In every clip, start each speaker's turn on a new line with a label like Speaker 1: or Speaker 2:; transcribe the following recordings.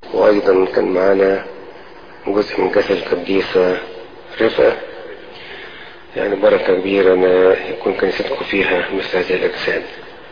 Speaker 1: وأيضا كان معانا جزء من جسد القديسة رفقة يعني بركة كبيرة أن يكون كنيستكم فيها مثل هذه الأجساد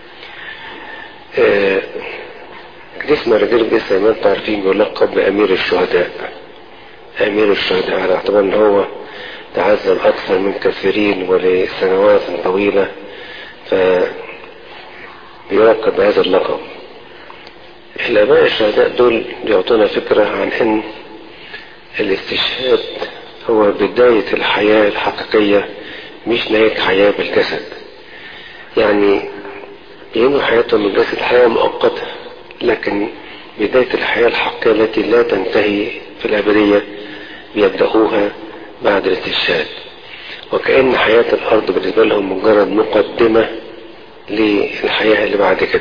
Speaker 1: آه، قديسنا رجل زي ما انتم عارفين بيلقب بأمير الشهداء أمير الشهداء على اعتبار أن هو تعذب أكثر من كثيرين ولسنوات طويلة ف بيلقب بهذا اللقب الآباء الشهداء دول بيعطونا فكرة عن أن الاستشهاد هو بداية الحياة الحقيقية مش نهاية حياة بالجسد يعني بينوا حياتهم بالجسد حياة مؤقتة لكن بداية الحياة الحقيقية التي لا تنتهي في الأبدية بيبدأوها بعد الاستشهاد وكأن حياة الأرض بالنسبة لهم مجرد مقدمة للحياة اللي بعد كده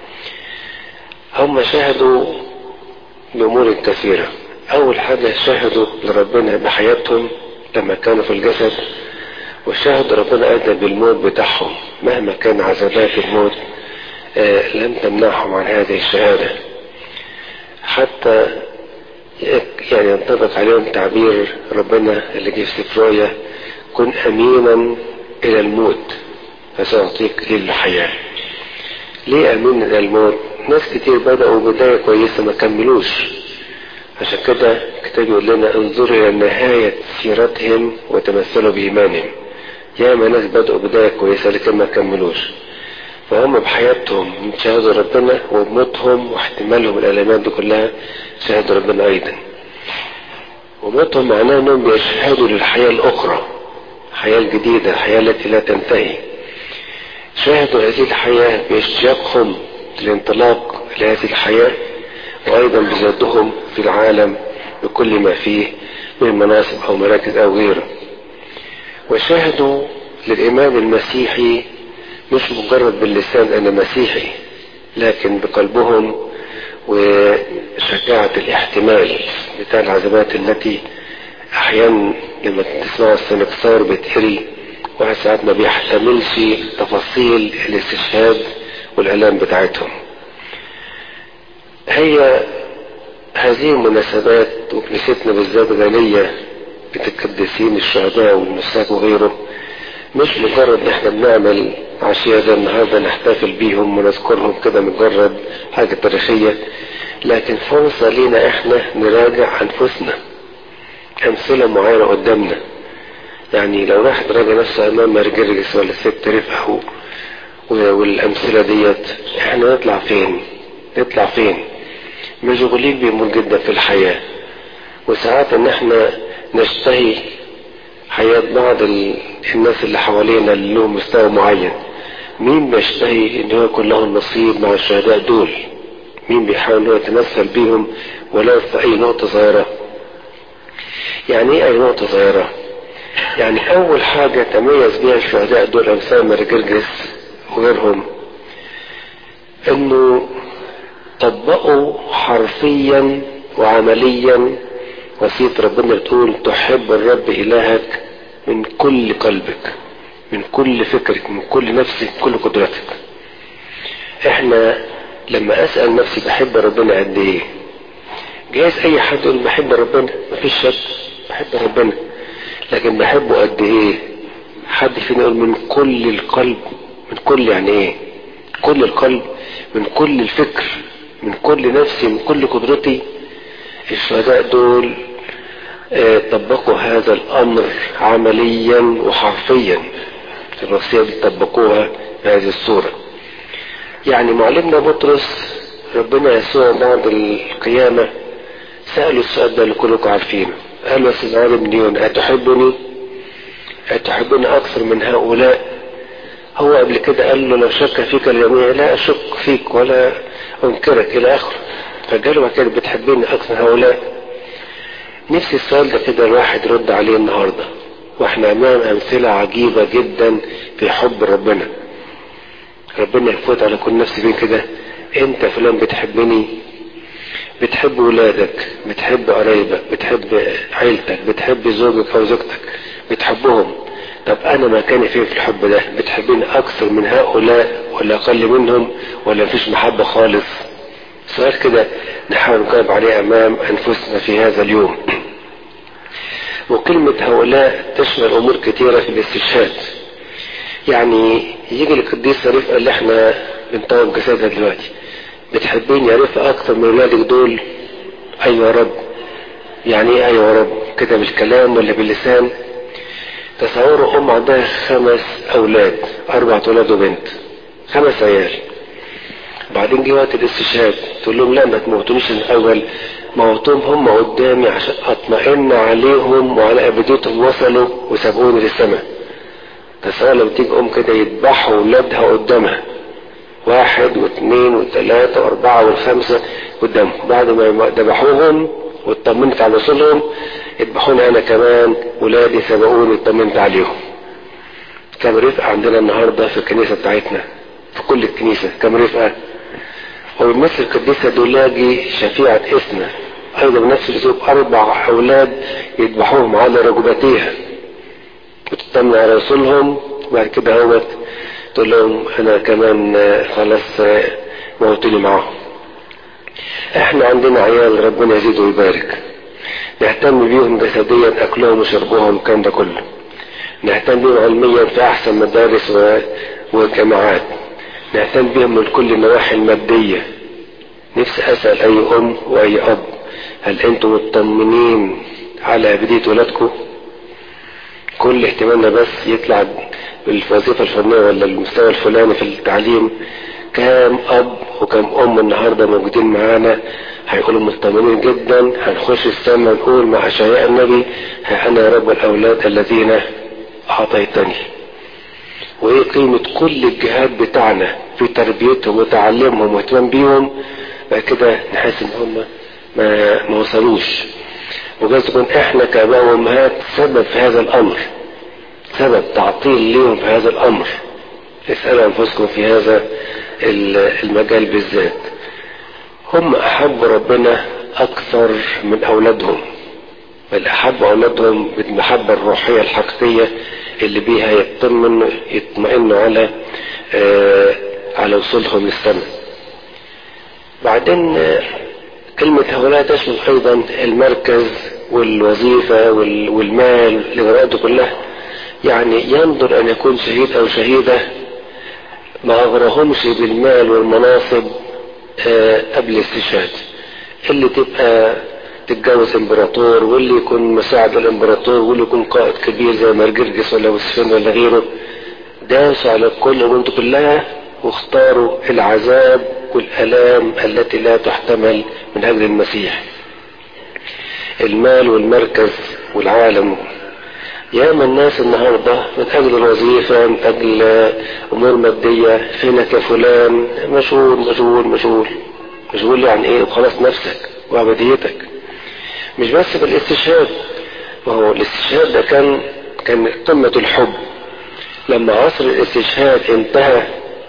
Speaker 1: هم شاهدوا بأمور كثيرة أول حاجة شاهدوا لربنا بحياتهم لما كانوا في الجسد وشاهدوا ربنا أدى بالموت بتاعهم مهما كان عذابات الموت آه لم تمنعهم عن هذه الشهادة حتى يعني ينطبق عليهم تعبير ربنا اللي جه في سفرايا كن أمينا إلى الموت فسأعطيك للحياة ليه أمين إلى الموت ناس كتير بدأوا بداية كويسة ما كملوش عشان كده الكتاب يقول لنا انظروا إلى نهاية سيرتهم وتمثلوا بإيمانهم ياما ناس بدأوا بداية كويسة لكن ما كملوش فهم بحياتهم شاهدوا ربنا وبموتهم واحتمالهم الألمات دي كلها شاهدوا ربنا أيضا وموتهم معناه أنهم بيشهدوا للحياة الأخرى الحياة الجديدة الحياة التي لا تنتهي شاهدوا هذه الحياة باشتياقهم للانطلاق لهذه الحياة وأيضا بزادهم في العالم بكل ما فيه من مناصب أو مراكز أو غيره وشاهدوا للإيمان المسيحي مش مجرد باللسان أنا مسيحي لكن بقلبهم وشجاعة الاحتمال بتاع العذابات التي أحيانا لما تسمعوا السنكسار بتهري واحد ساعات ما بيحتملش تفاصيل الاستشهاد والآلام بتاعتهم هي هذه المناسبات وكنيستنا بالذات غنية بتقدسين الشهداء والنساك وغيره مش مجرد ان احنا بنعمل عشية زي النهارده نحتفل بيهم ونذكرهم كده مجرد حاجة تاريخية لكن فرصة لينا احنا نراجع انفسنا امثلة معينة قدامنا يعني لو واحد راجع نفسه امام مرجرجس ولا ست رفقه والامثلة ديت احنا نطلع فين نطلع فين مشغولين بيمور جدا في الحياة وساعات ان احنا نشتهي حياة بعض الناس اللي حوالينا اللي لهم مستوى معين مين بيشتهي ان هو يكون له النصيب مع الشهداء دول مين بيحاول ان هو يتمثل بيهم ولو في اي نقطة صغيرة يعني ايه اي نقطة صغيرة يعني اول حاجة تميز بها الشهداء دول امثال مرجرجس وغيرهم انه طبقوا حرفيا وعمليا وصية ربنا بتقول تحب الرب إلهك من كل قلبك من كل فكرك من كل نفسك من كل قدرتك احنا لما اسأل نفسي بحب ربنا قد ايه جايز اي حد يقول بحب ربنا مفيش شك بحب ربنا لكن بحبه قد ايه حد فينا يقول من كل القلب من كل يعني ايه كل القلب من كل الفكر من كل نفسي من كل قدرتي الشهداء دول اه طبقوا هذا الامر عمليا وحرفيا الوصية دي طبقوها بهذه الصورة يعني معلمنا بطرس ربنا يسوع بعد القيامة سألوا السؤال ده اللي كلكم عارفينه قال يا سيدنا ابن ديون أتحبني أتحبني أكثر من هؤلاء هو قبل كده قال له لو شك فيك اليمين لا أشك فيك ولا أنكرك إلى آخره فقال له كده بتحبني أكثر من هؤلاء نفسي السؤال ده كده الواحد يرد عليه النهارده واحنا امام امثله عجيبه جدا في حب ربنا ربنا يفوت على كل نفس بين كده انت فلان بتحبني بتحب ولادك بتحب قرايبك بتحب عيلتك بتحب زوجك او زوجتك بتحبهم طب انا مكاني فين في الحب ده بتحبني اكثر من هؤلاء ولا اقل منهم ولا مفيش محبه خالص سؤال كده نحاول نجاوب عليه امام انفسنا في هذا اليوم وكلمة هؤلاء تشمل امور كثيرة في الاستشهاد يعني يجي القديس رفقة اللي احنا بنطور جسدها دلوقتي بتحبين يا رفقة اكتر من ولادك دول ايوه يا رب يعني ايه ايوه يا رب كده بالكلام ولا باللسان تصوروا ام عندها خمس اولاد اربع اولاد وبنت خمس عيال بعدين جه وقت الاستشهاد تقول لهم لا ما تموتونيش الاول موتهم هم قدامي عشان اطمئن عليهم وعلى ابديتهم وصلوا وسابوني للسماء تصور لما تيجي ام كده يذبحوا اولادها قدامها واحد واثنين وثلاثة واربعة والخمسة قدامهم بعد ما ذبحوهم واطمنت على وصولهم يذبحوني انا كمان ولادي سبقوني اطمنت عليهم كم رفقة عندنا النهاردة في الكنيسة بتاعتنا في كل الكنيسة كم رفقة وبمثل القديسة دولاجي شفيعة اسنا ايضا بنفس الاسلوب اربع اولاد يذبحوهم على ركبتيها وتطمن على رسولهم وبعد كده هوت تقول لهم انا كمان خلاص موتوني معاهم احنا عندنا عيال ربنا يزيد ويبارك نهتم بيهم جسديا اكلهم وشربهم الكلام ده كله نهتم بيهم علميا في احسن مدارس وجامعات نهتم بيهم من كل النواحي المادية نفسي اسأل اي ام واي اب هل انتم مطمنين على ابدية ولادكم كل اهتمامنا بس يطلع بالوظيفة الفنية ولا المستوى الفلاني في التعليم كام اب وكم ام النهارده موجودين معانا هيقولوا مطمئنين جدا هنخش السماء نقول مع اشعياء النبي ها انا يا رب الاولاد الذين اعطيتني وايه قيمة كل الجهاد بتاعنا في تربيتهم وتعليمهم واهتمام بيهم بعد كده نحس ان هم ما, ما وصلوش وجايز تكون احنا كاباء وامهات سبب في هذا الامر سبب تعطيل ليهم في هذا الامر اسألوا انفسكم في هذا المجال بالذات هم احبوا ربنا اكثر من اولادهم بل احبوا اولادهم بالمحبة الروحية الحقيقية اللي بيها يطمئنوا يطمئنوا على آه على وصولهم للسماء بعدين آه كلمة هؤلاء تشمل ايضا المركز والوظيفة والمال الاغراءات كلها يعني ينظر ان يكون شهيد او شهيدة ما اغرهمش بالمال والمناصب آه قبل الاستشهاد اللي تبقى تتجوز امبراطور واللي يكون مساعد الامبراطور واللي يكون قائد كبير زي مرجرجس ولا وسفين ولا غيره داسوا على كل الامور كلها واختاروا العذاب والالام التي لا تحتمل من اجل المسيح المال والمركز والعالم ياما الناس النهاردة من أجل الوظيفة من أجل أمور مادية فينك يا فلان مشغول مشغول مشغول مشغول يعني إيه وخلاص نفسك وعبديتك مش بس بالاستشهاد وهو الاستشهاد ده كان كان قمة الحب لما عصر الاستشهاد انتهى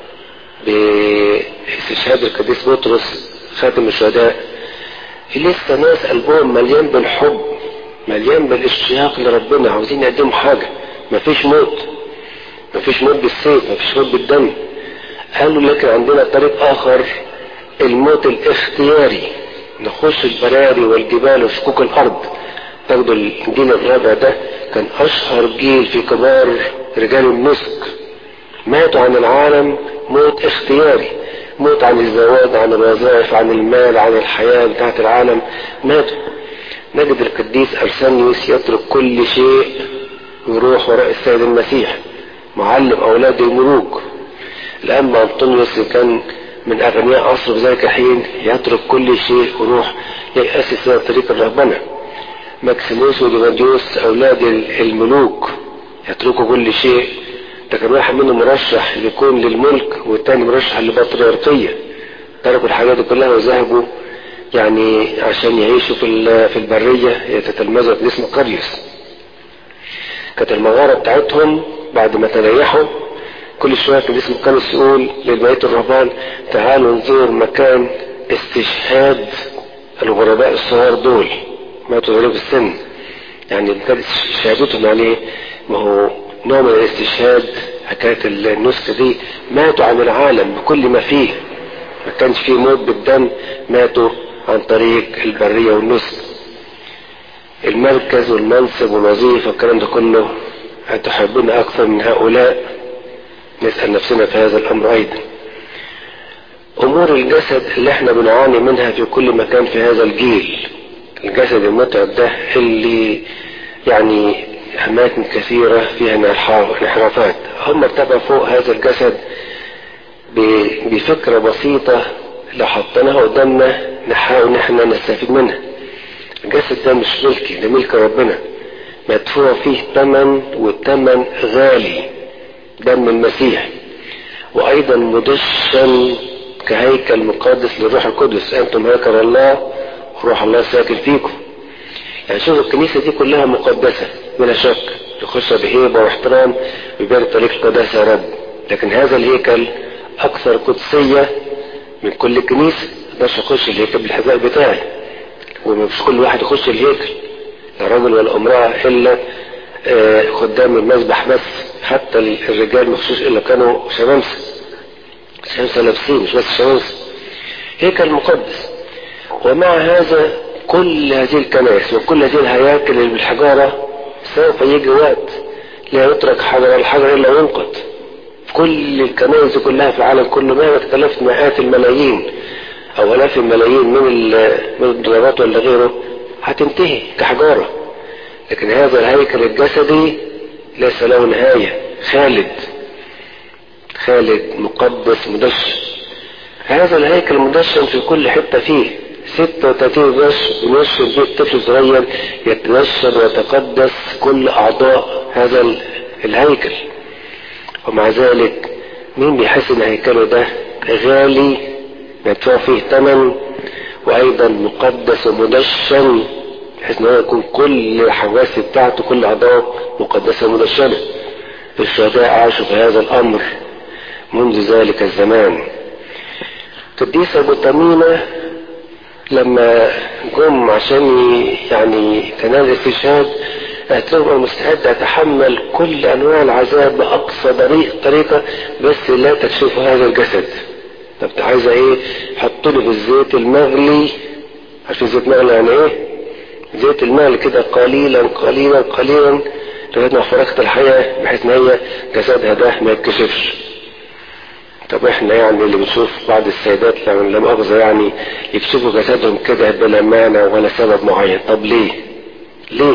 Speaker 1: باستشهاد القديس بطرس خاتم الشهداء لسه ناس قلبهم مليان بالحب مليان بالاشتياق لربنا عاوزين يقدموا حاجة مفيش موت مفيش موت بالسيف مفيش موت بالدم قالوا لكن عندنا طريق اخر الموت الاختياري نخش البراري والجبال وشكوك الارض تاخدوا الجيل الرابع ده كان اشهر جيل في كبار رجال المسك ماتوا عن العالم موت اختياري موت عن الزواج عن الوظائف عن المال عن الحياة بتاعت العالم ماتوا نجد القديس أرسانيوس يترك كل شيء ويروح وراء السيد المسيح معلم أولاده الملوك الأنبا أنطونيوس كان من أغنياء عصر في ذلك الحين يترك كل شيء ويروح يأسس طريق الرهبنة ماكسيموس وديماديوس أولاد الملوك يتركوا كل شيء ده كان واحد منهم مرشح يكون للملك والتاني مرشح للبطريركية تركوا الحاجات دي كلها وذهبوا يعني عشان يعيشوا في في البرية يتتلمذوا باسم قريوس كانت المغارة بتاعتهم بعد ما تريحوا كل شوية كان اسم قريوس يقول للبقية الرهبان تعالوا نزور مكان استشهاد الغرباء الصغار دول ماتوا غريب السن يعني كانت شهادتهم يعني ما هو نوع من الاستشهاد حكاية النسخة دي ماتوا عن العالم بكل ما فيه ما كانش فيه موت بالدم ماتوا عن طريق البرية والنسك المركز والمنصب والوظيفة الكلام ده كله هتحبون أكثر من هؤلاء نسأل نفسنا في هذا الأمر أيضا أمور الجسد اللي احنا بنعاني منها في كل مكان في هذا الجيل الجسد المتعب ده اللي يعني أماكن كثيرة فيها انحرافات هم ارتفعوا فوق هذا الجسد بفكرة بسيطة لو حطيناها قدامنا نحاول ان احنا نستفيد منها الجسد ده مش ملكي ده ملك ربنا مدفوع فيه ثمن والثمن غالي دم المسيح وايضا مدشن كهيكل مقدس للروح القدس انتم هيكل الله وروح الله ساكن فيكم يعني شوفوا الكنيسه دي كلها مقدسه بلا شك تخش بهيبه واحترام بيبان طريق القداسه يا رب لكن هذا الهيكل اكثر قدسيه من كل كنيسه مقدرش اخش الهيكل بالحذاء بتاعي ومش كل واحد يخش الهيكل لا راجل ولا امراه الا آه خدام المذبح بس حتى الرجال مخصوص الا كانوا شمامسه شمامسه لابسين مش بس شمامسه هيكل مقدس ومع هذا كل هذه الكنائس وكل هذه الهياكل اللي بالحجارة سوف يجي وقت لا يترك حجر الحجر إلا ينقض كل الكنائس كلها في العالم كله مهما تكلفت مئات الملايين أو آلاف الملايين من من الدولارات ولا غيره هتنتهي كحجارة لكن هذا الهيكل الجسدي ليس له نهاية خالد خالد مقدس مدشن هذا الهيكل مدشن في كل حتة فيه 36 غش بنشر بيت طفل صغير يتنشر ويتقدس كل أعضاء هذا الهيكل ومع ذلك مين بيحس ان هيكله ده غالي مدفوع فيه ثمن وايضا مقدس ومدشن بحيث ان هو يكون كل الحواس بتاعته كل اعضاءه مقدسه ومدشنه الشهداء عاشوا في هذا الامر منذ ذلك الزمان قديس ابو تميمه لما جم عشان يعني تنال الاستشهاد قالت لهم انا مستعد اتحمل كل انواع العذاب باقصى طريق طريقه بس لا تكشفوا هذا الجسد طب عايزه ايه حطوا له في الزيت المغلي عارفين زيت مغلي يعني ايه زيت المغلي كده قليلا قليلا قليلا لغايه ما فرقت الحياه بحيث ان هي جسدها ده ما يتكشفش طب احنا يعني اللي بنشوف بعض السيدات لما لا مؤاخذه يعني يكشفوا جسدهم كده بلا مانع ولا سبب معين طب ليه؟ ليه؟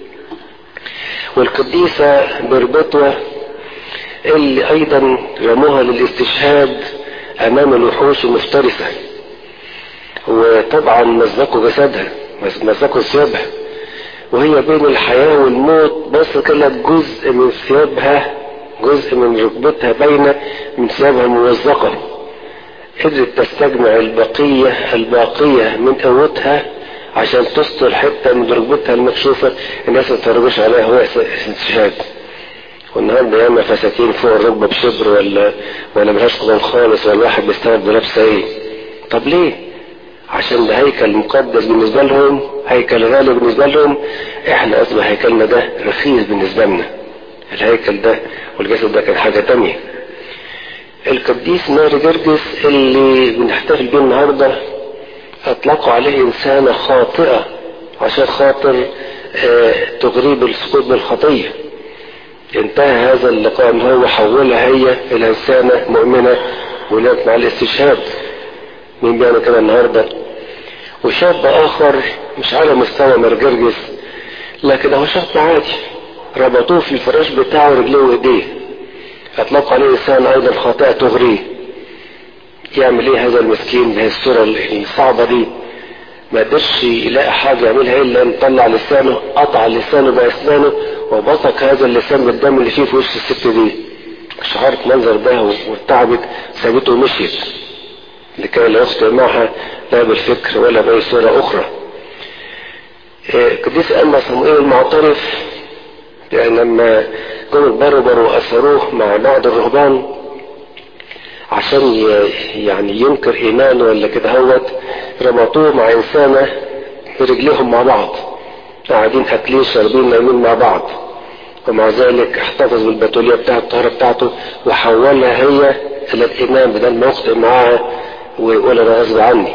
Speaker 1: والقديسة بربطوة اللي ايضا رموها للاستشهاد امام الوحوش المفترسة وطبعا مزقوا جسدها مزقوا ثيابها وهي بين الحياة والموت بس كده جزء من ثيابها جزء من ركبتها باينة من ثيابها موزقة قدرت تستجمع البقية الباقية من قوتها عشان تستر حتة من ركبتها المكشوفة الناس ما تتفرجوش عليها هو استشهاد والنهارده ياما فساتين فوق الركبة بشبر ولا ولا ملهاش قدام خالص ولا واحد بيستند بلابسة ايه طب ليه؟ عشان ده هيكل مقدس بالنسبة لهم هيكل غالي بالنسبة لهم احنا اصبح هيكلنا ده رخيص بالنسبة لنا الهيكل ده والجسد ده كان حاجة تانية القديس ماري جرجس اللي بنحتفل بيه النهاردة اطلقوا عليه انسانة خاطئة عشان خاطر اه تغريب السقوط بالخطية انتهى هذا اللقاء ان هو حولها هي الى انسانة مؤمنة ولات مع الاستشهاد مين بيعمل كده النهاردة وشاب اخر مش على مستوى مرجرجس لكن هو شاب عادي ربطوه في الفراش بتاعه رجليه وايديه اطلقوا عليه انسان ايضا خاطئه تغريه يعمل ايه هذا المسكين بهذه الصوره الصعبه دي ما قدرش يلاقي حاجه يعملها الا ان طلع لسانه قطع لسانه باسنانه وبصق هذا اللسان بالدم اللي فيه في وش الست دي شعرت منظر ده وارتعبت سابته ومشيت لكي لا يخطئ معها لا بالفكر ولا باي صوره اخرى قديس أما صموئيل المعترف يعني لما جم البربر وأثروه مع بعض الرهبان عشان يعني ينكر إيمانه ولا كده هوت ربطوه مع إنسانة برجليهم مع بعض قاعدين أكلين شاربين نايمين مع بعض ومع ذلك احتفظ بالبتولية بتاعة الطهارة بتاعته وحولها هي إلى الإيمان بدل ما يخطئ معاها ويقول انا غصب عني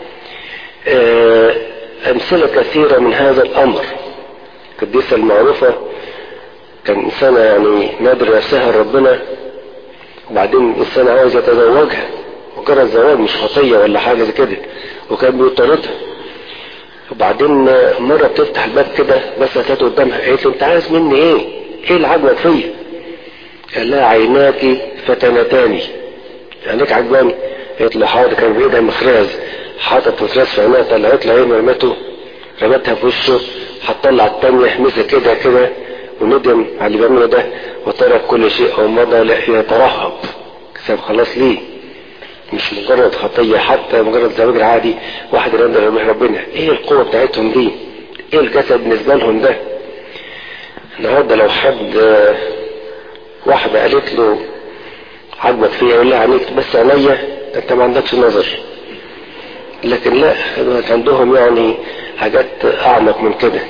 Speaker 1: امثلة كثيرة من هذا الامر القديسة المعروفة كان انسانة يعني نادر نفسها ربنا وبعدين الانسان عاوز يتزوجها مجرد زواج مش خطية ولا حاجة زي كده وكان بيطردها وبعدين مرة بتفتح الباب كده بس هتلاقي قدامها قالت له انت عايز مني ايه؟ ايه اللي عاجبك فيا؟ قال لها عيناك فتنتاني عينيك عجباني قالت له حاضر كان بايدها مخراز حاطط مخراز في عينها طلعت له عين رمته رمتها في وشه هتطلع التانية مسك كده كده وندم على اللي بيعمله ده وترك كل شيء ومضى لا يترهب كسب خلاص ليه مش مجرد خطية حتى مجرد زواج العادي واحد يرد ربنا ايه القوة بتاعتهم دي ايه الجسد بالنسبة لهم ده النهارده لو حد واحدة قالت له عجبك فيا يقول لها عينيك بس عينيا انت ما عندكش نظر لكن لا عندهم يعني حاجات اعمق من كده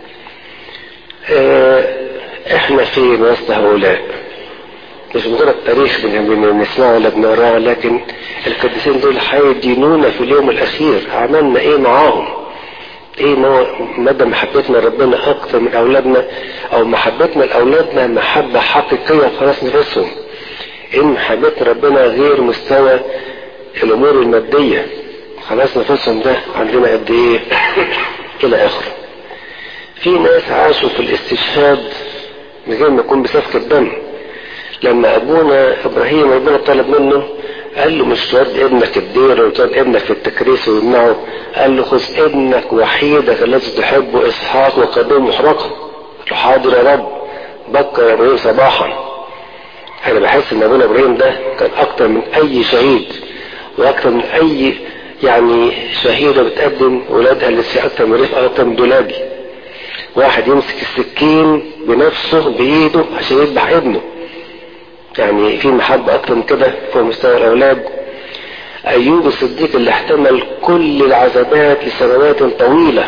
Speaker 1: احنا في وسط هؤلاء مش مجرد تاريخ بنسمعه ولا بنقراه لكن القديسين دول هيدينونا في اليوم الاخير عملنا ايه معاهم ايه مدى محبتنا لربنا اكتر من اولادنا او محبتنا لاولادنا محبة حقيقية خلاص نفسهم ان محبتنا ربنا غير مستوى الامور المادية خلاص نفسهم ده عندنا قد ايه الى اخره في ناس عاشوا في الاستشهاد من غير ما يكون بسفك الدم لما ابونا ابراهيم ربنا طلب منه قال له مش تود ابنك الدير وتود ابنك في التكريس ويمنعه قال له خذ ابنك وحيدك الذي تحبه اسحاق وقدمه محرقا قال له حاضر يا رب بكر يا ابراهيم صباحا انا بحس ان ابونا ابراهيم ده كان اكتر من اي شهيد واكتر من اي يعني شهيده بتقدم ولادها لسه اكتر من رفقه اكتر من دولابي واحد يمسك السكين بنفسه بايده عشان يذبح ابنه يعني في محبة أكتر من كده فوق مستوى الأولاد أيوب الصديق اللي احتمل كل العذابات لسنوات طويلة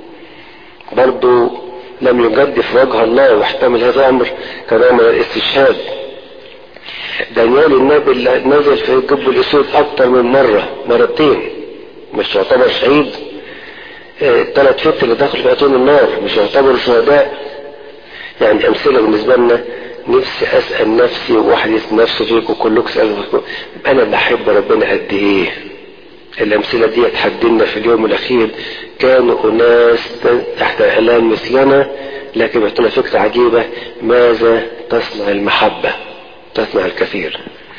Speaker 1: برضه لم يجدف وجه الله واحتمل هذا الأمر كنوع من الاستشهاد دانيال النبي اللي نزل في جب الأسود أكتر من مرة مرتين مش يعتبر شهيد الثلاث فت اللي دخلوا في أتون النار مش يعتبروا شهداء يعني أمثلة بالنسبة لنا نفسي اسال نفسي وواحد يسال نفسه فيكم كلكم اسالوا انا بحب ربنا قد ايه الامثله دي تحدينا في اليوم الاخير كانوا اناس تحت اعلام مثلنا لكن بيعطونا فكره عجيبه ماذا تصنع المحبه تصنع الكثير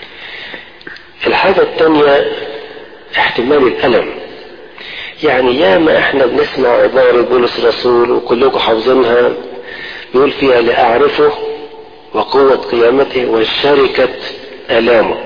Speaker 1: الحاجه الثانيه احتمال الالم يعني ياما احنا بنسمع عباره بولس الرسول وكلكم حافظينها يقول فيها لاعرفه وقوة قيامته وشركة آلامه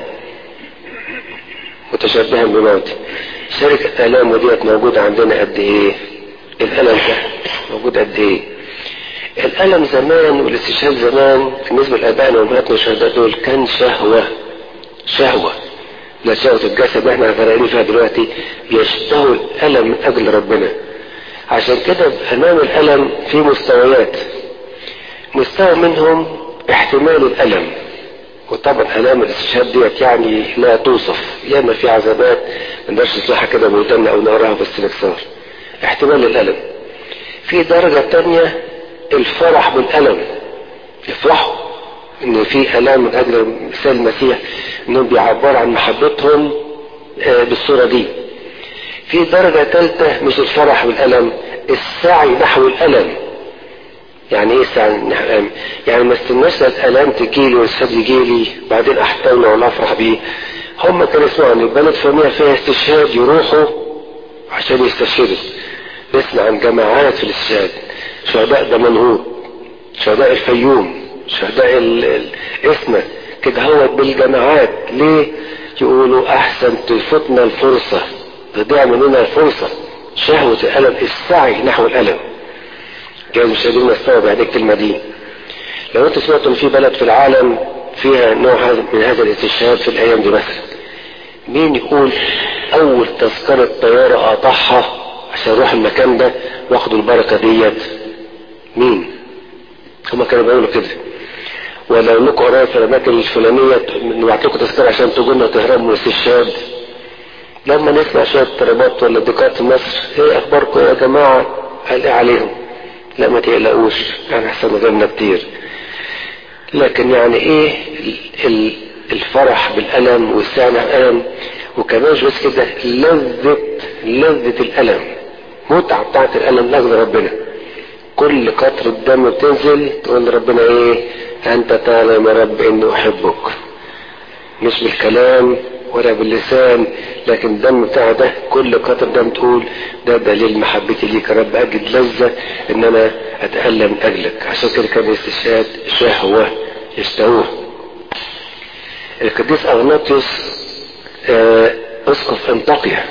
Speaker 1: متشبها بموته شركة آلامه ديت موجودة عندنا قد إيه؟ الألم ده موجود قد إيه؟ الألم زمان والاستشهاد زمان بالنسبة لآبائنا وأمهاتنا والشهداء دول كان شهوة شهوة لا شهوة الجسد احنا غرقانين فيها دلوقتي بيشتهوا الألم من أجل ربنا عشان كده أمام الألم في مستويات مستوى منهم احتمال الألم وطبعا ألام الاستشهاد ديت يعني لا توصف ياما في عذابات ما نقدرش نسمعها كده بودنا أو نقراها بس باستفسار احتمال الألم في درجة تانية الفرح بالألم يفرحوا ان في ألام من أجل مثال المسيح انهم بيعبروا عن محبتهم بالصورة دي في درجة ثالثة مش الفرح بالألم السعي نحو الألم يعني ايه السعي نحو الألم يعني ما استناش الألام تجيلي والسد يجيلي بعدين أحتمل ولا أفرح بيه هم كانوا يسمعوا ان البلد فلانية فيها استشهاد يروحوا عشان يستشهدوا نسمع عن جماعات في الاستشهاد شهداء دمنهور شهداء الفيوم شهداء الاسمة كده هو بالجماعات ليه يقولوا احسن تفوتنا الفرصة تضيع مننا الفرصة شهوة الألم السعي نحو الألم جاي مش قادرين نستوعب هذه الكلمة دي لو انت سمعت ان في بلد في العالم فيها نوع من هذا الاستشهاد في الايام دي مثلا مين يقول اول تذكرة طيارة قاطعها عشان اروح المكان ده واخدوا البركة ديت مين هما كانوا بيقولوا كده ولو لكم قرايه في الاماكن الفلانيه نبعت لكم تذكره عشان تجوا لنا تهربوا من الاستشهاد لما نسمع شوية اضطرابات ولا ضيقات في مصر ايه اخباركم يا جماعة قال ايه عليهم لا ما تقلقوش يعني احسن غيرنا كتير لكن يعني ايه الفرح بالألم والسعي بالألم وكمان مش بس كده لذة لذة الألم متعة بتاعت الألم لأجل ربنا كل قطرة دم بتنزل تقول لربنا ايه انت تعلم يا رب اني احبك مش بالكلام ولا باللسان لكن الدم بتاع ده كل قطر دم تقول ده دليل محبتي ليك يا رب اجد لذة ان انا اتألم من اجلك عشان كده كان الاستشهاد شهوة يشتهوه القديس اغناطيوس اسقف انطاكيا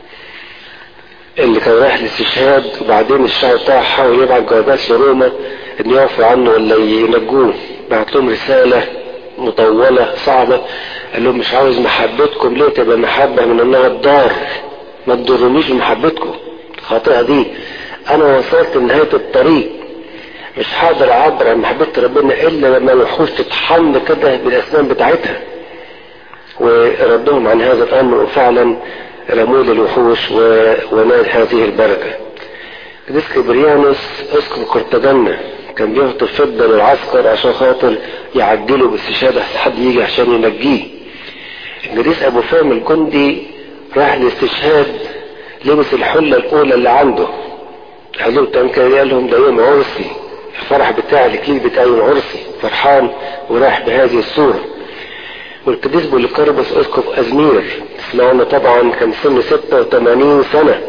Speaker 1: اللي كان رايح الاستشهاد وبعدين الشعب بتاعه حاول يبعت جوابات لروما ان يعفوا عنه ولا ينجوه بعت لهم رسالة مطولة صعبة قال لهم مش عاوز محبتكم ليه تبقى محبة من انها الدار ما تضرنيش بمحبتكم الخاطئة دي انا وصلت لنهاية الطريق مش هقدر اعبر عن محبة ربنا الا لما الوحوش تتحن كده بالاسنان بتاعتها وردهم عن هذا الامر وفعلا رموا للوحوش ونال هذه البركة قديس كبريانوس اسقف قرطاجنة كان بيهطف فضة للعسكر عشان خاطر يعجلوا باستشهاد حد يجي عشان ينجيه القديس ابو فهم الجندي راح الاستشهاد لبس الحلة الاولى اللي عنده قالوا له كان قال لهم ده يوم عرسي الفرح بتاع الكليل بتاع يوم عرسي فرحان وراح بهذه الصورة والقديس بوليكاربس اسقف ازمير تسمعوا طبعا كان سنه 86 سنة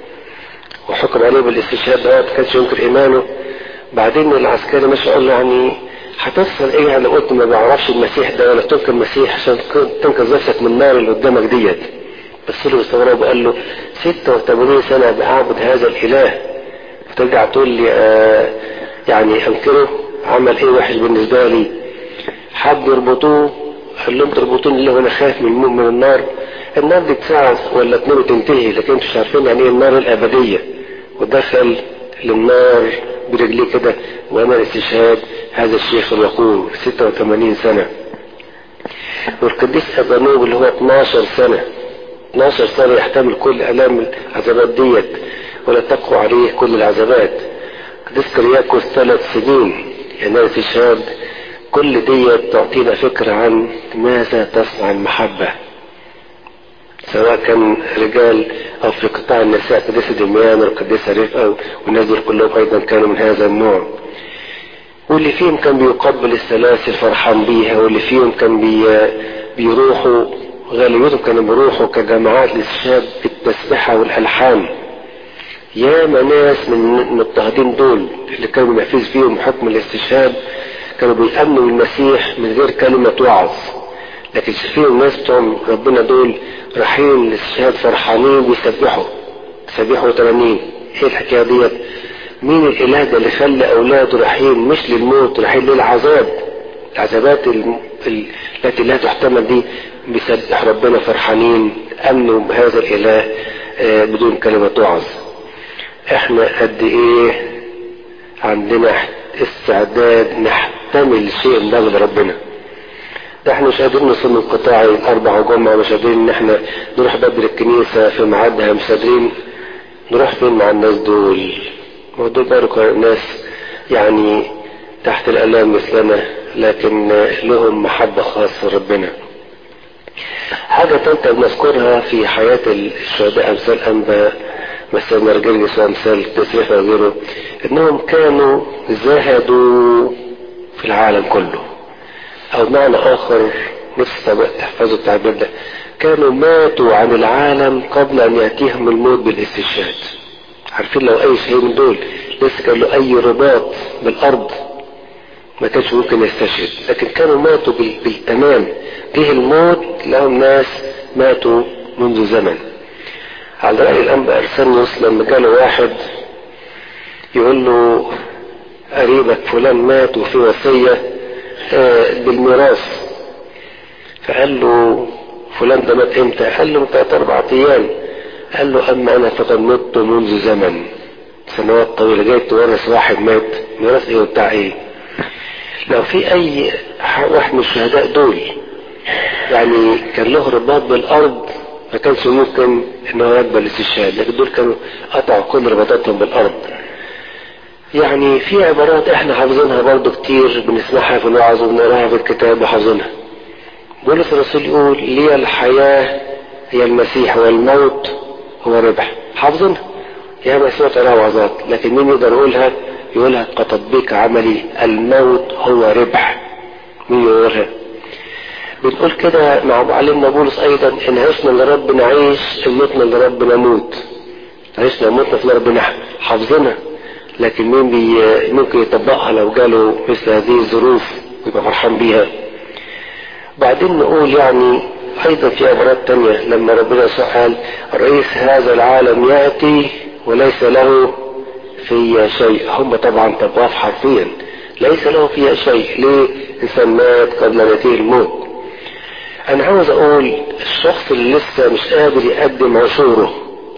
Speaker 1: وحكم عليه بالاستشهاد ده ما كانش ينكر ايمانه بعدين العسكري ماشي قال له يعني هتوصل ايه انا قلت ما بعرفش المسيح ده ولا تنكر المسيح عشان تنقذ نفسك من النار اللي قدامك ديت بس له استغرب وقال له 86 سنة بعبد هذا الاله وترجع تقول لي آه يعني انكره عمل ايه وحش بالنسبة لي حد يربطوه قال لهم تربطوني اللي انا خايف من من النار النار دي ساعة ولا اتنين وتنتهي لكن انتوا مش عارفين يعني ايه النار الابدية ودخل للنار برجليه كده وعمل استشهاد هذا الشيخ الوقور 86 سنة والقديس ابانوب اللي هو 12 سنة 12 سنة يحتمل كل الام العذابات ديت ولا تقوى عليه كل العذابات قديس كرياكوس ثلاث سنين يعني استشهاد كل ديت تعطينا فكرة عن ماذا تصنع المحبة سواء كان رجال او في قطاع النساء قديسة دميان والقديسة رفقة والناس دول كلهم ايضا كانوا من هذا النوع واللي فيهم كان بيقبل السلاسل فرحان بيها واللي فيهم كان بي بيروحوا غالبيتهم كانوا بيروحوا كجماعات للشاب بالتسبحة والالحان يا ناس من المضطهدين دول اللي كانوا بينفذ فيهم حكم الاستشهاد كانوا بيأمنوا المسيح من غير كلمة وعظ لكن شايفين الناس بتوع ربنا دول رايحين للاستشهاد فرحانين بيسبحوا بيسبحوا ترانيم ايه الحكايه ديت مين الاله ده اللي خلى اولاده رايحين مش للموت رايحين للعذاب العذابات التي لا تحتمل دي بيسبح ربنا فرحانين امنوا بهذا الاله آه بدون كلمه وعظ احنا قد ايه عندنا استعداد نحتمل شيء من اجل ربنا ده احنا مش قادرين نصوم القطاعي اربع جمعة مش قادرين ان احنا نروح بدري الكنيسة في ميعادها مش قادرين نروح فين مع الناس دول ما دول باركوا ناس يعني تحت الالام مثلنا لكن لهم محبة خاصة ربنا حاجة تالتة بنذكرها في حياة الشهداء امثال انبا مثل مرجلس وامثال تسريح وغيره انهم كانوا زهدوا في العالم كله او معنى اخر نفس تحفظوا التعبير ده كانوا ماتوا عن العالم قبل ان ياتيهم الموت بالاستشهاد عارفين لو اي شيء من دول لسه كان له اي رباط بالارض ما كانش ممكن يستشهد لكن كانوا ماتوا بالتمام جه الموت لهم ناس ماتوا منذ زمن على رأي الأنبا أرسنيوس لما جاله واحد يقول له قريبك فلان مات وفي وصية بالميراث فقال له فلان ده مات امتى قال له من ثلاث اربع ايام قال له اما انا فقد مت منذ زمن سنوات طويله جاي تورث واحد مات ميراث ايه وبتاع ايه لو في اي واحد من الشهداء دول يعني كان له رباط بالارض ما كانش ممكن ان هو يقبل الاستشهاد لكن دول كانوا قطعوا كل رباطاتهم بالارض يعني في عبارات احنا حافظينها برضو كتير بنسمعها في الوعظ وبنقراها في الكتاب وحافظينها بولس الرسول يقول لي الحياة هي المسيح والموت هو ربح حافظينها يا ما سمعت عليها وعظات لكن مين يقدر يقولها يقولها كتطبيق عملي الموت هو ربح مين يقولها بنقول كده مع معلمنا بولس ايضا ان عشنا لرب نعيش ان متنا لرب نموت عشنا ومتنا في ربنا حافظينها لكن مين بي ممكن يطبقها لو جاله مثل هذه الظروف ويبقى فرحان بيها بعدين نقول يعني ايضا في عبارات تانية لما ربنا يسوع قال رئيس هذا العالم ياتي وليس له في شيء هم طبعا طبقوها حرفيا ليس له فيها شيء ليه انسان مات قبل ان ياتيه الموت انا عاوز اقول الشخص اللي لسه مش قادر يقدم عشوره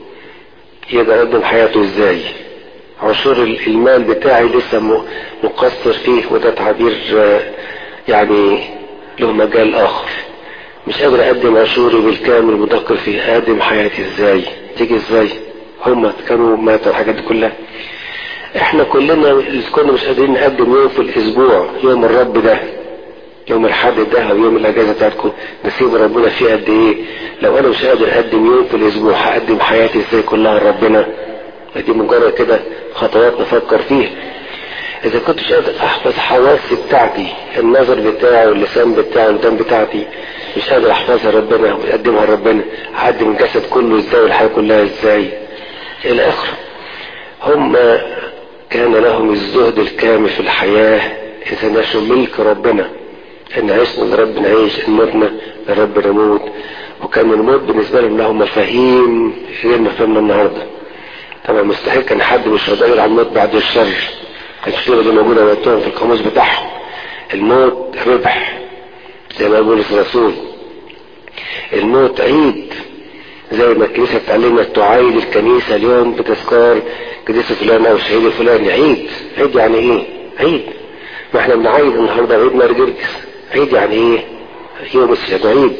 Speaker 1: يقدر يقدم حياته ازاي عشور المال بتاعي لسه مقصر فيه وده تعبير يعني له مجال اخر مش قادر اقدم عشوري بالكامل مدقق فيه اقدم حياتي ازاي تيجي ازاي هم كانوا ماتوا الحاجات دي كلها احنا كلنا اللي كنا مش قادرين نقدم يوم في الاسبوع يوم الرب ده يوم الحد ده او يوم الاجازه بتاعتكم نسيب ربنا فيه قد ايه لو انا مش قادر اقدم يوم في الاسبوع هقدم حياتي ازاي كلها لربنا دي مجرد كده خطوات نفكر فيها اذا كنتش قادر احفظ حواسي بتاعتي النظر بتاعي واللسان بتاعي والدم بتاعتي مش قادر احفظها ربنا واقدمها لربنا هقدم الجسد كله ازاي والحياه كلها ازاي الى اخره هم كان لهم الزهد الكامل في الحياه اذا نشوا ملك ربنا ان عشنا لرب نعيش ان متنا لرب نموت وكان الموت بالنسبه لهم لهم مفاهيم غير مفهومنا النهارده طبعا مستحيل كان حد مش هيدور على الموت بعد الشر الكتيبة اللي موجودة وقتهم في القاموس بتاعهم الموت ربح زي ما بولس الرسول الموت عيد زي ما الكنيسة بتعلمنا تعايد الكنيسة اليوم بتذكار قديس فلان او الشهيد الفلاني عيد عيد يعني ايه عيد ما احنا بنعيد النهارده عيد مارجرجس عيد يعني ايه يوم السبت عيد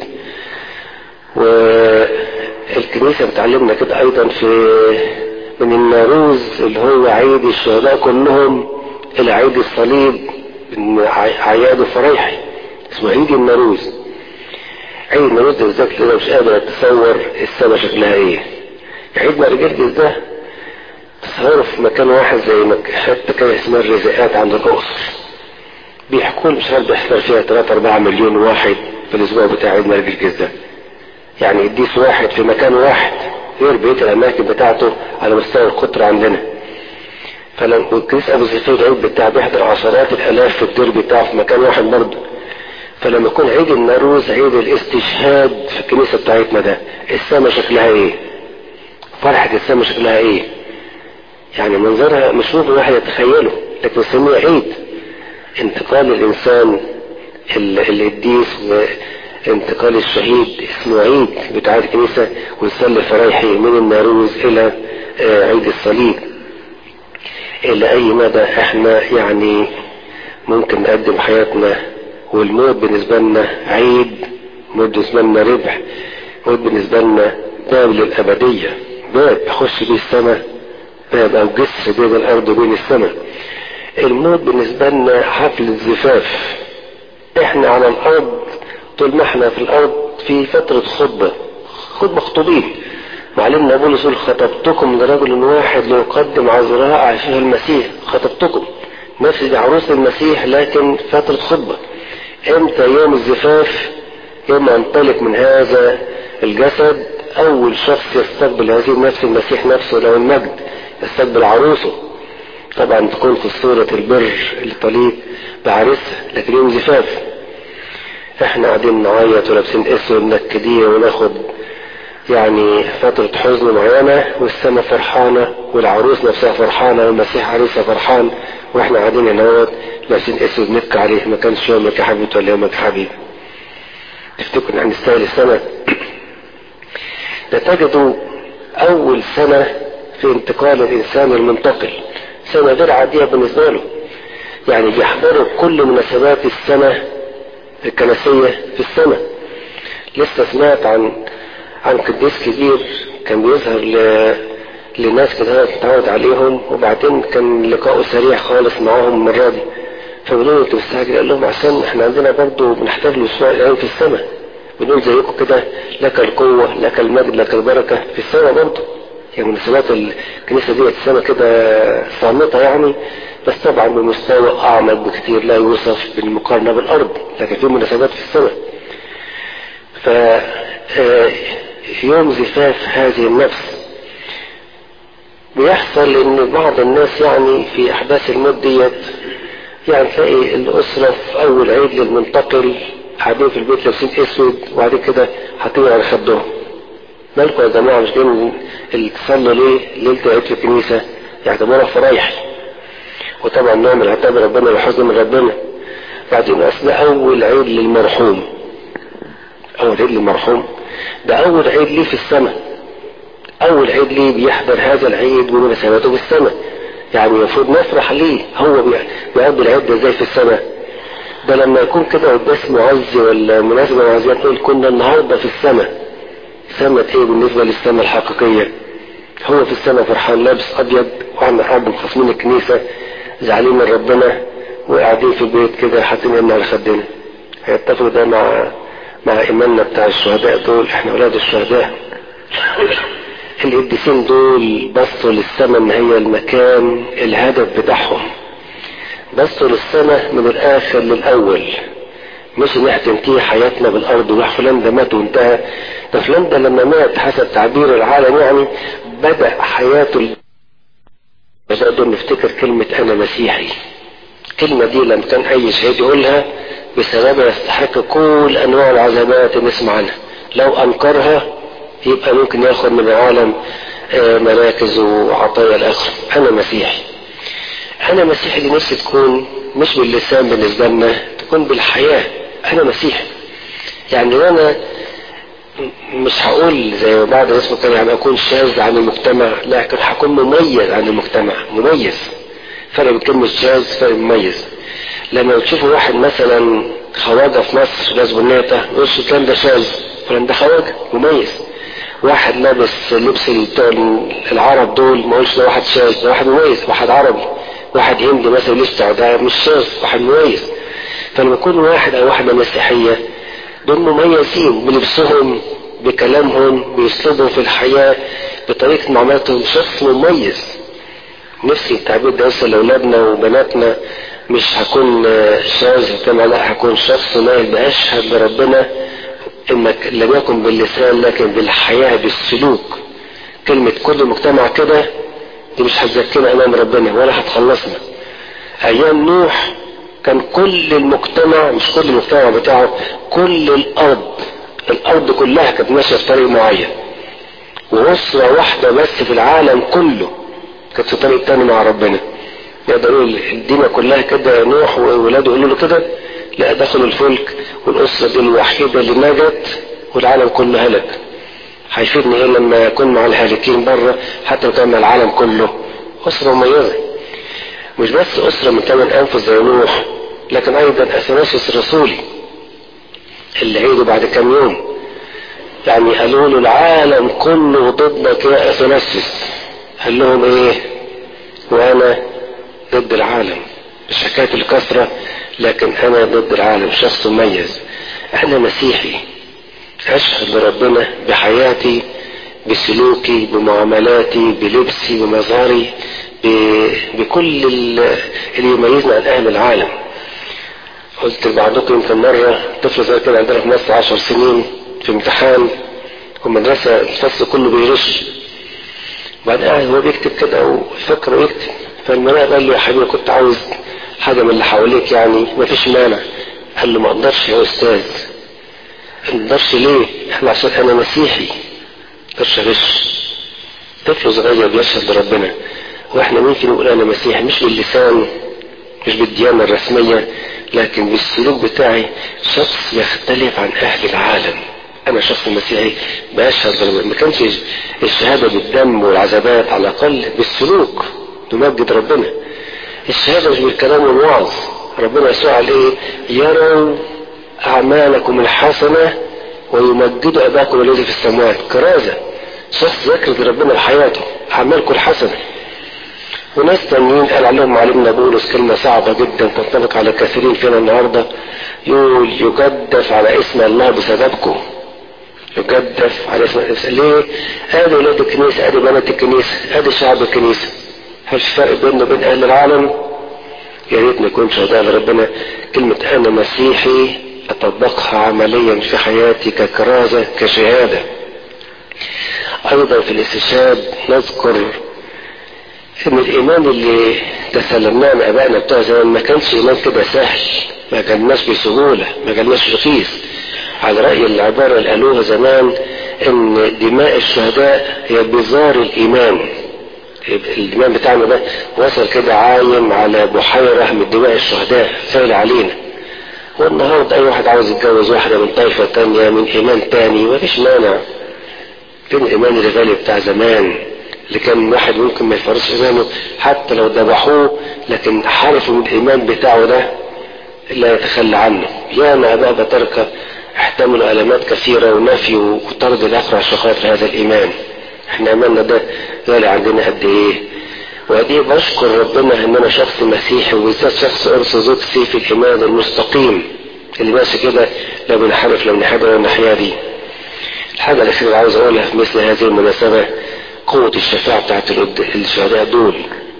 Speaker 1: والكنيسة بتعلمنا كده ايضا في من الناروز اللي هو عيد الشهداء كلهم الى عيد الصليب عياد فريحي اسمه عيد الناروز عيد الناروز ده بالذات انا مش قادر اتصور السما شكلها ايه عيد مارجرجس ده تصوره في مكان واحد زي مك... حته كده اسمها الرزقات عند الاقصر بيحكوا مش عارف بيحضر فيها 3 4 مليون واحد في الاسبوع بتاع عيد مارجرجس ده يعني يديس واحد في مكان واحد غير بقيه الاماكن بتاعته على مستوى القطر عندنا فلما الكنيس ابو زيتون العيد بتاعه بيحضر عشرات الالاف في الدير بتاعه في مكان واحد برضه فلما يكون عيد الناروز عيد الاستشهاد في الكنيسه بتاعتنا ده السما شكلها ايه؟ فرحه السما شكلها ايه؟ يعني منظرها مش ممكن الواحد يتخيله لكن نسميه عيد انتقال الانسان القديس انتقال الشهيد اسمه عيد بتاع الكنيسة ونصلي فرايحي من الناروز الى عيد الصليب الى اي مدى احنا يعني ممكن نقدم حياتنا والموت بالنسبة لنا عيد موت بالنسبة لنا ربح موت بالنسبة لنا باب للأبدية باب أخش بيه السماء باب أو جسر بين الأرض وبين السماء الموت بالنسبة لنا حفل زفاف احنا على الأرض طول ما احنا في الأرض في فترة خطبة خطبة خطوبين معلمنا بولس يقول خطبتكم لرجل واحد ليقدم عذراء عشان المسيح خطبتكم نفس دي عروس المسيح لكن فترة خطبة امتى يوم الزفاف يوم انطلق من هذا الجسد اول شخص يستقبل هذه النفس المسيح نفسه له المجد يستقبل عروسه طبعا تكون في صورة البر اللي طليق بعرسها لكن يوم زفاف احنا قاعدين نعيط ولابسين اسود منكدين وناخد يعني فترة حزن معينة والسما فرحانة والعروس نفسها فرحانة والمسيح عريسها فرحان واحنا قاعدين هنا لابسين اسود نبكي عليه ما كانش يومك يا حبيبي ولا يومك يا حبيبي تفتكر ان نستاهل السنة ده تجدوا اول سنة في انتقال الانسان المنتقل سنة غير عادية بالنسبة له يعني بيحضروا كل مناسبات السنة الكنسية في السنة لسه سمعت عن عن قديس كبير كان بيظهر ل... لناس كده تتعود عليهم وبعدين كان لقاؤه سريع خالص معاهم المرة دي فبيقولوا له انت مستعجل قال لهم عشان احنا عندنا برضه بنحتاج لاسبوع الايام في السماء بنقول زيكم كده لك القوة لك المجد لك البركة في السماء برضه يعني مناسبات الكنيسة دي السماء كده صامتة يعني بس طبعا بمستوى اعمق بكتير لا يوصف بالمقارنة بالارض لكن في مناسبات في السماء ف يوم زفاف هذه النفس بيحصل ان بعض الناس يعني في احداث الموت ديت يعني تلاقي الاسره في اول عيد للمنتقل قاعدين في البيت لابسين اسود وبعد كده حاطين على خدهم مالكم يا جماعه مش جايين اللي تصلوا ليه ليله العيد في الكنيسه يعتبروها فرايح وطبعا نعمل عتاب ربنا وحزن من ربنا بعدين اثناء اول عيد للمرحوم اول عيد للمرحوم ده اول عيد ليه في السماء اول عيد ليه بيحضر هذا العيد بمناسبته في السماء يعني المفروض نفرح ليه هو بيقضي العيد ده ازاي في السماء ده لما يكون كده قداس معزي ولا مناسبة معزية تقول كنا النهاردة في السماء سماء ايه بالنسبة للسماء الحقيقية هو في السماء فرحان لابس ابيض واحنا قاعد خاصمين الكنيسة زعلانين من ربنا وقاعدين في البيت كده حاطين ايدنا على خدنا هيتفقوا ده مع مع ايماننا بتاع الشهداء دول احنا اولاد الشهداء القديسين دول بصوا للسماء ان هي المكان الهدف بتاعهم بصوا للسماء من الاخر للاول مش ان احنا تنتهي حياتنا بالارض وراح فلان ده مات وانتهى ده فلان ده لما مات حسب تعبير العالم يعني بدا حياته نقدر نفتكر كلمة أنا مسيحي الكلمة دي لما كان أي شهيد يقولها بسببها يستحق كل أنواع العذابات اللي نسمع عنها لو أنكرها يبقى ممكن ياخد من العالم مراكز وعطايا الآخر أنا مسيحي أنا مسيحي دي نفسي تكون مش باللسان بالنسبة لنا تكون بالحياة أنا مسيحي يعني أنا مش هقول زي بعض الناس ممكن يعني اكون شاذ عن المجتمع لكن هكون مميز عن المجتمع مميز فرق بين كلمة شاذ فرق مميز لما تشوفوا واحد مثلا خواجة في مصر ناس بنيته يقولش الكلام ده شاذ فلان ده خواجة مميز واحد لابس لبس العرب دول ما يقولش ده واحد شاذ ده واحد مميز واحد عربي واحد هندي مثلا لسه ده مش شاذ واحد مميز فلما يكون واحد او واحدة مسيحية دول مميزين بلبسهم بكلامهم باسلوبهم في الحياة بطريقة معاملتهم شخص مميز نفسي التعبير ده يوصل لاولادنا وبناتنا مش هكون شاذ كما لا هكون شخص مايل باشهد لربنا انك لم يكن باللسان لكن بالحياة بالسلوك كلمة كل مجتمع كده دي مش هتزكينا امام ربنا ولا هتخلصنا ايام نوح كان كل المجتمع مش كل المجتمع بتاعه كل الارض الارض كلها كانت ماشيه في طريق معين واسره واحده بس في العالم كله كانت في طريق تاني مع ربنا يقدروا الدنيا كلها كده نوح وولاده يقولوا له كده لا دخلوا الفلك والاسره دي الوحيده اللي نجت والعالم كله هلك هيفيدني ايه لما يكون مع الهالكين بره حتى لو كان مع العالم كله اسره مميزه مش بس أسرة من ثمان أنفس زي نوح لكن أيضا أثناسيوس الرسولي اللي عيده بعد كام يوم يعني قالوا له العالم كله ضدك يا أثناسيوس قال لهم إيه وأنا ضد العالم مش حكاية الكثرة لكن أنا ضد العالم شخص مميز أنا مسيحي أشهد لربنا بحياتي بسلوكي بمعاملاتي بلبسي بمظهري بكل اللي يميزنا عن اهل العالم قلت لبعضكم يمكن مرة طفل زي كده عندنا في مصر عشر سنين في امتحان والمدرسة الفصل كله بيغش بعد قاعد هو بيكتب كده ويفكر ويكتب فالمراقب قال له يا حبيبي كنت عاوز حاجة من اللي حواليك يعني مفيش مانع قال له ما اقدرش يا استاذ ما اقدرش ليه؟ قال عشان انا مسيحي ما اقدرش اغش طفل صغير بيشهد لربنا واحنا ممكن نقول انا مسيحي مش باللسان مش بالديانة الرسمية لكن بالسلوك بتاعي شخص يختلف عن اهل العالم انا شخص مسيحي باشهد ما كانش الشهادة بالدم والعذابات على الاقل بالسلوك نمجد ربنا الشهادة مش بالكلام والوعظ ربنا يسوع قال ايه يروا اعمالكم الحسنة ويمجدوا اباكم الذي في السماوات كرازة شخص يكرز ربنا بحياته اعمالكم الحسنة وناس تانيين قال عليهم معلمنا بولس كلمة صعبة جدا تنطبق على كثيرين فينا النهاردة يقول يجدف على اسم الله بسببكم يجدف على اسم الله ليه؟ ادي ولاد الكنيسة ادي بنات الكنيسة ادي شعب الكنيسة هل في فرق بيننا وبين اهل العالم؟ يا ريت نكون شهداء لربنا كلمة انا مسيحي اطبقها عمليا في حياتي ككرازة كشهادة ايضا في الاستشهاد نذكر ان الايمان اللي تسلمناه من ابائنا بتوع زمان ما كانش ايمان كده سهل ما جالناش بسهولة ما جالناش رخيص على رأي العبارة اللي قالوها زمان ان دماء الشهداء هي بزار الايمان الايمان بتاعنا ده وصل كده عايم على بحيرة من دماء الشهداء سائل علينا والنهاردة اي واحد عاوز يتجوز واحدة من طائفة تانية من ايمان تاني مفيش مانع فين الايمان الغالي بتاع زمان اللي كان واحد ممكن ما يفرش ايمانه حتى لو ذبحوه لكن حرفوا من الايمان بتاعه ده لا يتخلى عنه ياما اباء بتركه احتملوا المات كثيره ونفي وطرد الاخر عشان خاطر هذا الايمان احنا ايماننا ده غالي عندنا قد ايه وقد بشكر ربنا ان انا شخص مسيحي وبالذات شخص ارثوذكسي في الايمان المستقيم اللي ماشي كده لا بنحرف لا بنحب ولا الناحيه دي الحاجه الاخيره اللي عاوز اقولها في مثل هذه المناسبه قوة الشفاعة بتاعت الشهداء دول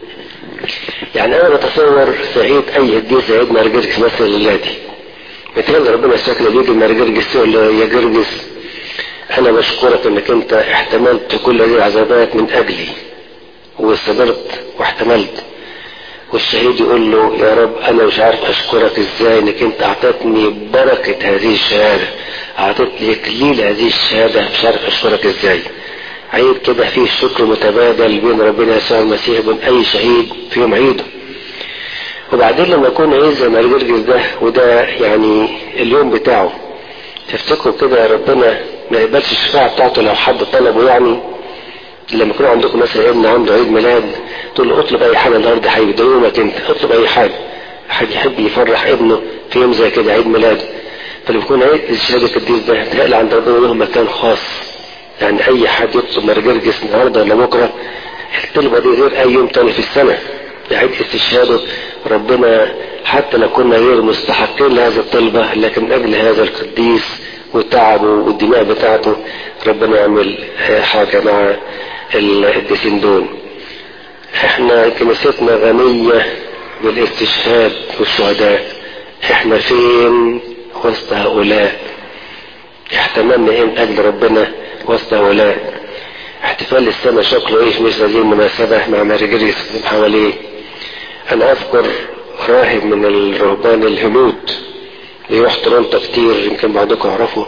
Speaker 1: يعني انا بتصور سعيد اي قديس سعيد مرجرجس مثل اللاتي متهيألي ربنا الشكل اللي يجي مرجرجس يقول له يا جرجس انا بشكرك انك انت احتملت كل هذه العذابات من اجلي وصبرت واحتملت والشهيد يقول له يا رب انا مش عارف اشكرك ازاي انك انت اعطيتني بركة هذه الشهادة اعطيتني اكليل هذه الشهادة مش عارف اشكرك ازاي عيد كده فيه شكر متبادل بين ربنا يسوع المسيح وبين اي شهيد في يوم عيده وبعدين لما يكون عيد زي مرجرجس ده وده يعني اليوم بتاعه تفتكروا كده ربنا ما يقبلش الشفاعة بتاعته لو حد طلبه يعني لما يكون عندكم مثلا ابن عنده عيد ميلاد تقول له اطلب اي حاجه النهارده حبيبي ده يومك انت اطلب اي حاجه حد يحب يفرح ابنه في يوم زي كده عيد ميلاد فلما يكون عيد الشهاده القديس ده تهيألي عند ربنا له مكان خاص يعني اي حد يطلب مرجرجس النهارده ولا بكره الطلبه دي غير اي يوم تاني في السنه عيد استشهاده ربنا حتى لو كنا غير مستحقين لهذه الطلبه لكن من اجل هذا القديس وتعبه والدماء بتاعته ربنا يعمل حاجه مع القديسين دول احنا كنيستنا غنيه بالاستشهاد والشهداء احنا فين وسط هؤلاء احتملنا ايه من اجل ربنا وسط هؤلاء احتفال السنة شكله ايه في مثل هذه المناسبة مع مارجريس من حواليه انا اذكر راهب من الرهبان الهنود بيروح تورنتو كتير يمكن بعضكم يعرفوا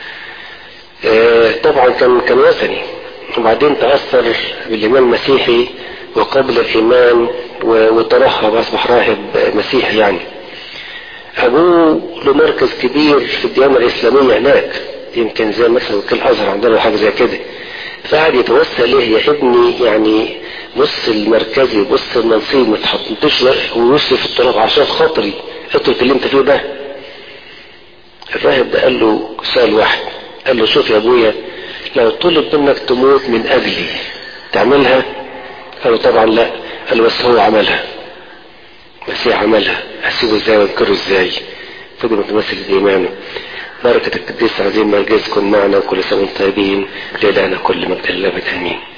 Speaker 1: اه طبعا كان كان وثني وبعدين تأثر بالإيمان المسيحي وقبل الإيمان وترهب أصبح راهب مسيحي يعني أبوه له مركز كبير في الديانة الإسلامية هناك يمكن زي مثلا وكيل الازهر عندنا حاجه زي كده فقعد يتوسل ليه يا ابني يعني بص المركزي بص المنصيب ما تحطنيش ووش في التراب عشان خاطري اترك اللي انت فيه ده الراهب ده قال له سؤال واحد قال له شوف يا ابويا لو طلب منك تموت من اجلي تعملها قال له طبعا لا قال له بس هو عملها بس هي عملها هسيبه ازاي وانكره ازاي فضل متمثل بايمانه بركة القديس عظيم مرجز كن معنا وكل سنة وانتم طيبين لإلهنا كل مجد الله امين